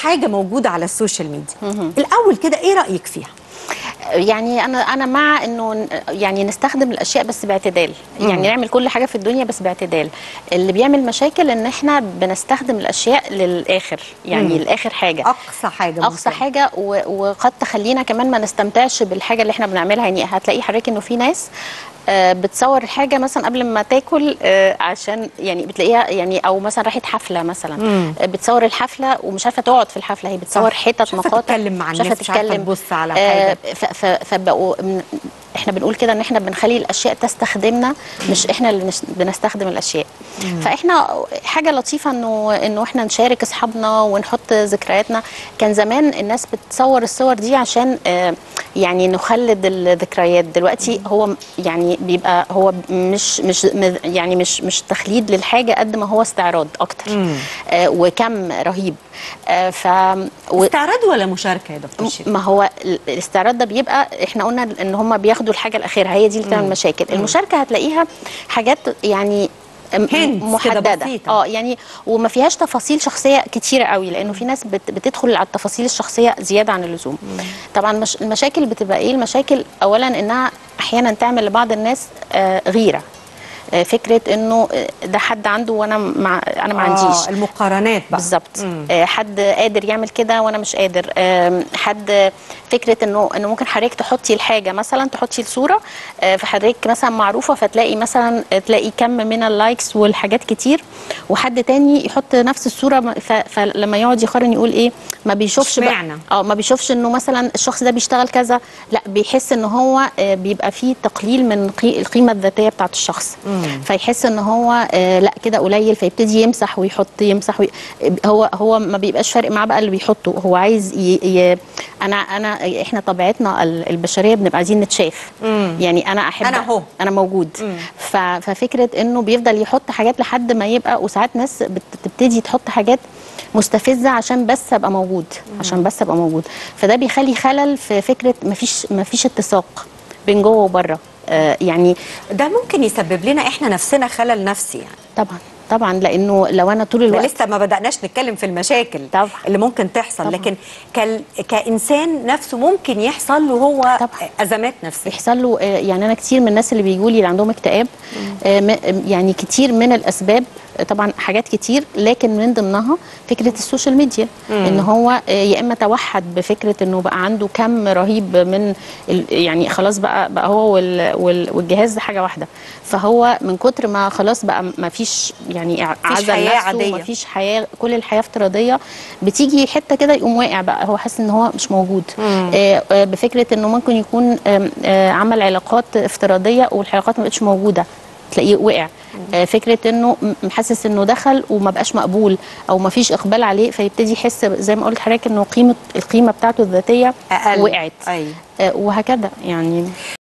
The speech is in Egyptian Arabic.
حاجه موجوده على السوشيال ميديا الاول كده ايه رايك فيها يعني انا انا مع انه ن- يعني نستخدم الاشياء بس باعتدال يعني نعمل كل حاجه في الدنيا بس باعتدال اللي بيعمل مشاكل ان احنا بنستخدم الاشياء للاخر يعني لاخر حاجه اقصى حاجه اقصى ممكن. حاجه و- وقد تخلينا كمان ما نستمتعش بالحاجه اللي احنا بنعملها يعني هتلاقي حضرتك انه في ناس آه، بتصور الحاجه مثلا قبل ما تاكل آه، عشان يعني بتلاقيها يعني او مثلا راحت حفله مثلا آه، بتصور الحفله ومش عارفه تقعد في الحفله هي بتصور صح. حتت مش عارفة مقاطع تتكلم مع مش عارفة الناس، مش عارفة تتكلم. تبص على آه، حاجة. ف- ف- فبقوا من- احنا بنقول كده ان احنا بنخلي الاشياء تستخدمنا مش احنا اللي نش- بنستخدم الاشياء فاحنا حاجه لطيفه انه انه احنا نشارك اصحابنا ونحط ذكرياتنا كان زمان الناس بتصور الصور دي عشان آه، يعني نخلد الذكريات دلوقتي هو م- يعني بيبقى هو مش مش م- يعني مش مش تخليد للحاجه قد ما هو استعراض اكتر آه، وكم رهيب آه، ف و- استعراض ولا مشاركه يا دكتور شيرين ما هو ال- الاستعراض ده بيبقى احنا قلنا ان هم بياخدوا الحاجه الاخيره هي دي اللي بتعمل مشاكل المشاركه هتلاقيها حاجات يعني م- Hints كده محدده بسيطة. اه يعني وما فيهاش تفاصيل شخصيه كتيره قوي لانه في ناس بت بتدخل على التفاصيل الشخصيه زياده عن اللزوم طبعا مش المشاكل بتبقى ايه المشاكل اولا انها احيانا تعمل لبعض الناس آه غيره آه فكره انه آه، ده حد عنده وانا مع انا ما عنديش آه المقارنات بقى بالظبط آه، حد قادر يعمل كده وانا مش قادر آم، حد فكره انه انه ممكن حضرتك تحطي الحاجه مثلا تحطي الصوره آه، فحضرتك مثلا معروفه فتلاقي مثلا آه، تلاقي كم من اللايكس والحاجات كتير وحد تاني يحط نفس الصوره م- ف- فلما يقعد يقارن يقول ايه ما بيشوفش بقى- اشمعنى؟ اه ما بيشوفش انه مثلا الشخص ده بيشتغل كذا لا بيحس ان هو آه، بيبقى فيه تقليل من قي- القيمه الذاتيه بتاعت الشخص فيحس ان هو آه، لا كده قليل فيبتدي يمسح ويحط يمسح وي... هو هو ما بيبقاش فارق معاه بقى اللي بيحطه هو عايز ي... ي... انا انا احنا طبيعتنا ال- البشريه بنبقى عايزين نتشاف يعني انا احب أنا أهو. انا موجود ف... ففكره انه بيفضل يحط حاجات لحد ما يبقى وساعات ناس بتبتدي تحط حاجات مستفزه عشان بس ابقى موجود عشان بس ابقى موجود فده بيخلي خلل في فكره مفيش مفيش اتساق بين جوه وبره آه يعني ده ممكن يسبب لنا احنا نفسنا خلل نفسي يعني طبعا طبعا لانه لو انا طول احنا الوقت لسه ما بدأناش نتكلم في المشاكل طبعا. اللي ممكن تحصل طبعا. لكن كال... كإنسان نفسه ممكن يحصل له هو طبعا. أزمات نفسية بيحصل له آه، يعني انا كتير من الناس اللي بيجوا لي اللي عندهم اكتئاب آه، م- يعني كتير من الاسباب آه، طبعا حاجات كتير لكن من ضمنها فكره السوشيال ميديا ان هو آه، يا اما توحد بفكره انه بقى عنده كم رهيب من ال- يعني خلاص بقى بقى هو وال- وال- والجهاز حاجه واحده فهو من كتر ما خلاص بقى ما فيش يعني ع- مفيش عزل حياة نفسه عادية. وما فيش حياه كل الحياه افتراضيه بتيجي حته كده يقوم واقع بقى هو حاسس ان هو مش موجود آه، آه، بفكره انه ممكن يكون آم، آه، عمل علاقات افتراضيه والعلاقات ما بقتش موجوده تلاقيه وقع آه، فكره انه م- حاسس انه دخل وما بقاش مقبول او ما فيش اقبال عليه فيبتدي يحس زي ما قلت لحضرتك انه قيمه القيمه بتاعته الذاتيه أقل. وقعت أيوة. آه، وهكذا يعني